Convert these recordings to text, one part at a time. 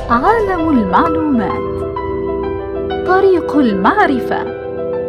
عالم المعلومات طريق المعرفة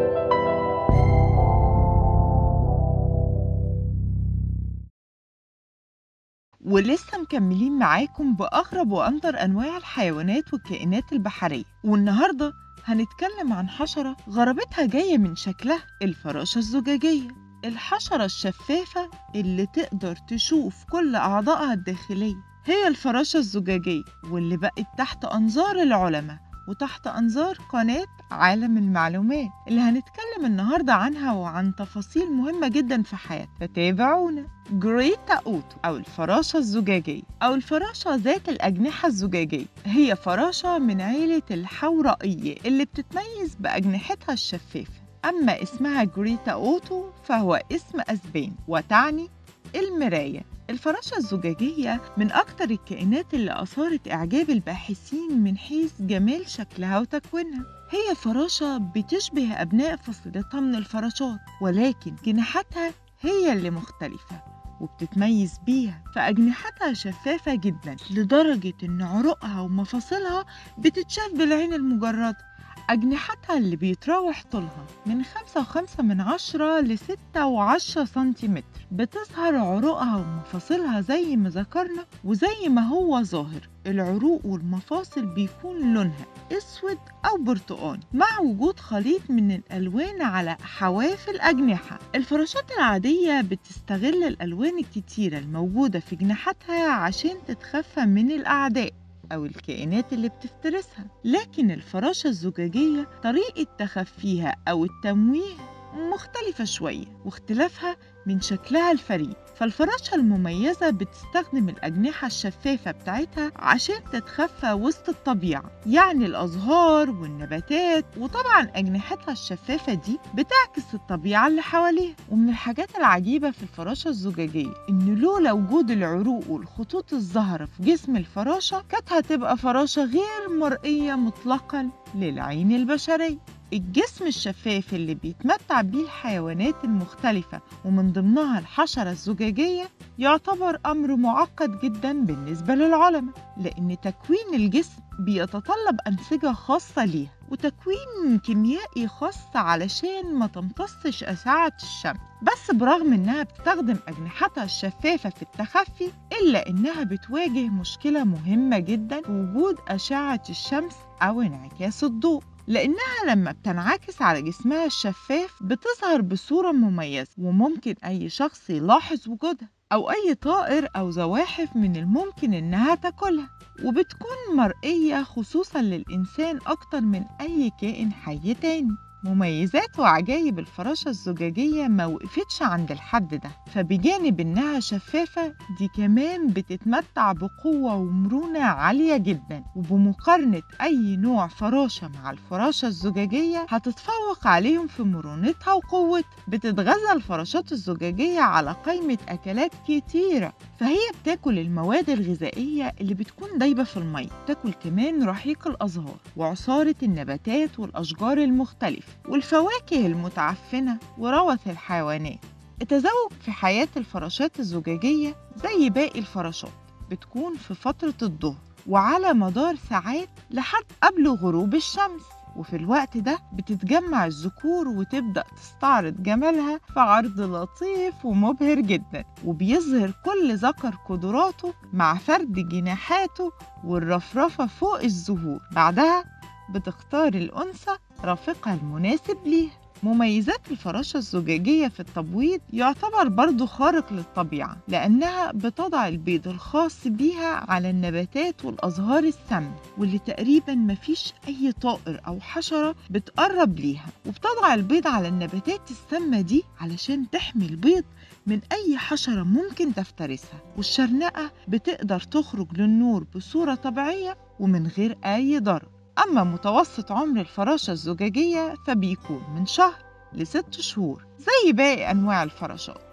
ولسه مكملين معاكم بأغرب وأنظر أنواع الحيوانات والكائنات البحرية والنهاردة هنتكلم عن حشرة غرابتها جاية من شكلها الفراشة الزجاجية الحشرة الشفافة اللي تقدر تشوف كل أعضائها الداخلية هي الفراشة الزجاجية واللي بقت تحت أنظار العلماء وتحت أنظار قناة عالم المعلومات اللي هنتكلم النهاردة عنها وعن تفاصيل مهمة جدا في حياتها فتابعونا جريتا أوتو أو الفراشة الزجاجية أو الفراشة ذات الأجنحة الزجاجية هي فراشة من عيلة الحورائية اللي بتتميز بأجنحتها الشفافة أما اسمها جريتا أوتو فهو اسم أسباني وتعني المراية الفراشة الزجاجية من أكتر الكائنات اللي أثارت إعجاب الباحثين من حيث جمال شكلها وتكوينها هي فراشة بتشبه أبناء فصيلتها من الفراشات ولكن جناحاتها هي اللي مختلفة وبتتميز بيها فأجنحتها شفافة جدا لدرجة إن عروقها ومفاصلها بتتشاف بالعين المجردة أجنحتها اللي بيتراوح طولها من خمسة وخمسة من عشرة لستة وعشرة سنتيمتر بتظهر عروقها ومفاصلها زي ما ذكرنا وزي ما هو ظاهر العروق والمفاصل بيكون لونها اسود او برتقاني مع وجود خليط من الالوان على حواف الاجنحه الفراشات العاديه بتستغل الالوان الكتيره الموجوده في جناحاتها عشان تتخفى من الاعداء أو الكائنات اللي بتفترسها لكن الفراشة الزجاجية طريقة تخفيها أو التمويه مختلفة شوية واختلافها من شكلها الفريد فالفراشة المميزة بتستخدم الأجنحة الشفافة بتاعتها عشان تتخفى وسط الطبيعة يعني الأزهار والنباتات وطبعا أجنحتها الشفافة دي بتعكس الطبيعة اللي حواليها ومن الحاجات العجيبة في الفراشة الزجاجية إن لولا وجود العروق والخطوط الزهرة في جسم الفراشة كانت هتبقى فراشة غير مرئية مطلقا للعين البشرية الجسم الشفاف اللي بيتمتع بيه الحيوانات المختلفة ومن ضمنها الحشرة الزجاجية يعتبر أمر معقد جدا بالنسبة للعلماء لأن تكوين الجسم بيتطلب أنسجة خاصة ليها وتكوين كيميائي خاص علشان ما تمتصش أشعة الشمس بس برغم إنها بتستخدم أجنحتها الشفافة في التخفي إلا إنها بتواجه مشكلة مهمة جدا وجود أشعة الشمس أو انعكاس الضوء لأنها لما بتنعكس على جسمها الشفاف بتظهر بصورة مميزة وممكن أي شخص يلاحظ وجودها أو أي طائر أو زواحف من الممكن إنها تاكلها وبتكون مرئية خصوصا للإنسان أكتر من أي كائن حي تاني مميزات وعجائب الفراشة الزجاجية ما وقفتش عند الحد ده فبجانب إنها شفافة دي كمان بتتمتع بقوة ومرونة عالية جدا وبمقارنة أي نوع فراشة مع الفراشة الزجاجية هتتفوق عليهم في مرونتها وقوتها بتتغذى الفراشات الزجاجية على قائمة أكلات كتيرة فهي بتاكل المواد الغذائية اللي بتكون دايبة في المية بتاكل كمان رحيق الأزهار وعصارة النباتات والأشجار المختلفة والفواكه المتعفنة وروث الحيوانات التزاوج في حياة الفراشات الزجاجية زي باقي الفراشات بتكون في فترة الظهر وعلى مدار ساعات لحد قبل غروب الشمس وفي الوقت ده بتتجمع الذكور وتبدأ تستعرض جمالها في عرض لطيف ومبهر جدا وبيظهر كل ذكر قدراته مع فرد جناحاته والرفرفة فوق الزهور بعدها بتختار الأنثى رافقها المناسب ليها مميزات الفراشة الزجاجية في التبويض يعتبر برضو خارق للطبيعة لأنها بتضع البيض الخاص بيها على النباتات والأزهار السامة واللي تقريبا مفيش أي طائر أو حشرة بتقرب ليها وبتضع البيض على النباتات السامة دي علشان تحمي البيض من أي حشرة ممكن تفترسها والشرنقة بتقدر تخرج للنور بصورة طبيعية ومن غير أي ضرر أما متوسط عمر الفراشة الزجاجية فبيكون من شهر لست شهور زي باقي أنواع الفراشات